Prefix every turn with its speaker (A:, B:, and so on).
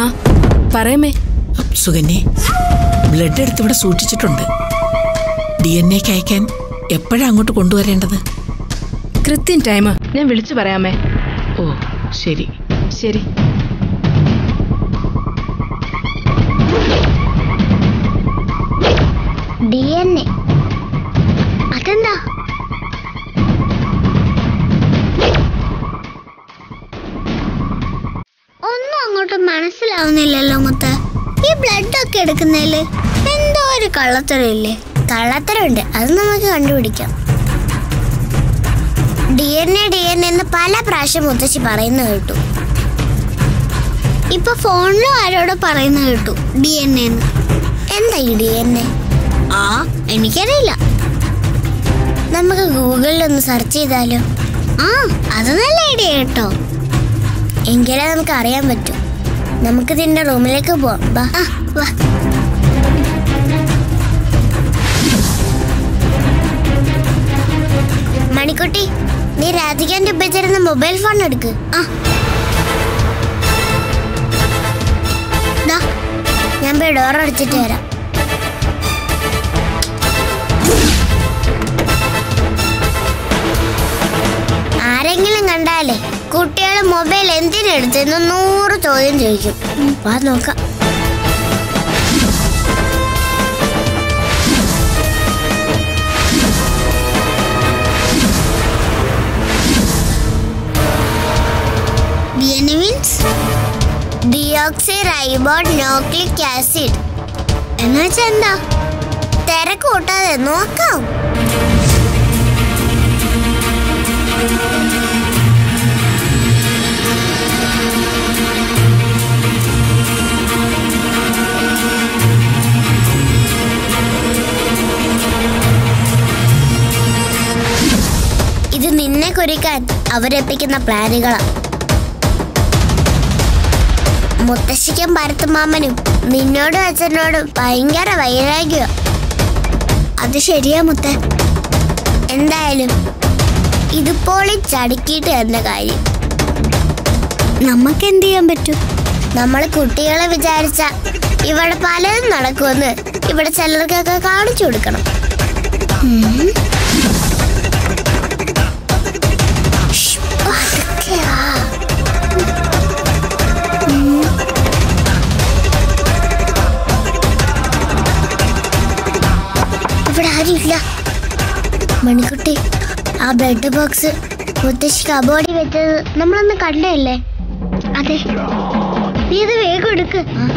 A: ആ പറയമേ
B: സുകന്യെ ബ്ലഡ് എടുത്ത് ഇവിടെ സൂക്ഷിച്ചിട്ടുണ്ട് ഡി എൻ എക്ക് അയക്കാൻ എപ്പോഴാ അങ്ങോട്ട് കൊണ്ടുവരേണ്ടത്
A: കൃത്യം ടൈം ഞാൻ വിളിച്ചു പറയാമേ
B: ഓ ശരി
A: ശരി
C: ഡി എൻ എ അതെന്താ ഒന്നും അങ്ങോട്ട് മനസ്സിലാവുന്നില്ലല്ലോ മുത്ത ഈ ബ്ലഡ് ഒക്കെ എടുക്കുന്നതില് എന്തോ ഒരു കള്ളത്തരമില്ലേ കള്ളത്തരമുണ്ട് അത് നമുക്ക് കണ്ടുപിടിക്കാം D N A D N എന്ന് പല പ്രാവശ്യം മുത്തശ്ശി പറയുന്ന കേട്ടു ഇപ്പൊ ഫോണിലും ആരോടോ പറയുന്ന കേട്ടു ഡി എൻ എന്ന് എന്താ ഈ ഡി എൻ എ ആ എനിക്കറിയില്ല നമുക്ക് ഗൂഗിളിൽ ഒന്ന് സെർച്ച് ചെയ്താലോ ആ അത് നല്ല ഐഡിയ കേട്ടോ എങ്കിലേ നമുക്ക് അറിയാൻ പറ്റും നമുക്ക് ഇതിന്റെ റൂമിലേക്ക് പോവാം ബാ ആ, വാ മണിക്കുട്ടി നീ രാധികാന്റെ ഉപയോഗിച്ചിരുന്ന മൊബൈൽ ഫോൺ എടുക്ക് ആ ദാ, ഞാൻ പോയി ഡോർ അടിച്ചിട്ട് വരാം ആരെങ്കിലും കണ്ടാലേ കുട്ടികൾ മൊബൈൽ എന്തിനെടുത്തെന്ന് നൂറ് ചോദ്യം ചോദിക്കും ഉം, വാ നോക്കാം DNA means ഡിയോക്സിറൈബോൺയൂക്ലിക് ആസിഡ് എന്ന് വെച്ചാൽ എന്താ തിരക്ക് കൂട്ടാതെ നോക്കാം ഇത് നിന്നെ കുറിക്കാൻ അവരെപ്പിക്കുന്ന പ്ലാനുകളാ മുത്തശ്ശിക്കും ഭരത്തുമാമനും നിന്നോടും അച്ഛനോടും ഭയങ്കര വൈരാഗ്യം അത് ശരിയാ മുത്ത എന്തായാലും ഇത് പൊളി ചടുക്കിയിട്ട് തന്നെ കാര്യം നമുക്ക് എന്ത് ചെയ്യാൻ പറ്റും നമ്മൾ കുട്ടികളെ വിചാരിച്ച ഇവിടെ പലതും നടക്കുമെന്ന് ഇവിടെ ചിലർക്കൊക്കെ കാണിച്ചു കൊടുക്കണം ഉം. ശ്ശ്, പതുക്കെയാ. ഇവിടെ ആരുമില്ല മണിക്കുട്ടി ആ ബ്ലഡ് ബോക്സ് മുത്തശ്ശി കബോർഡിൽ വെച്ചത് നമ്മളൊന്ന് കണ്ടല്ലേ അതെ നീ ഇത് വേഗം എടുക്ക് ആ.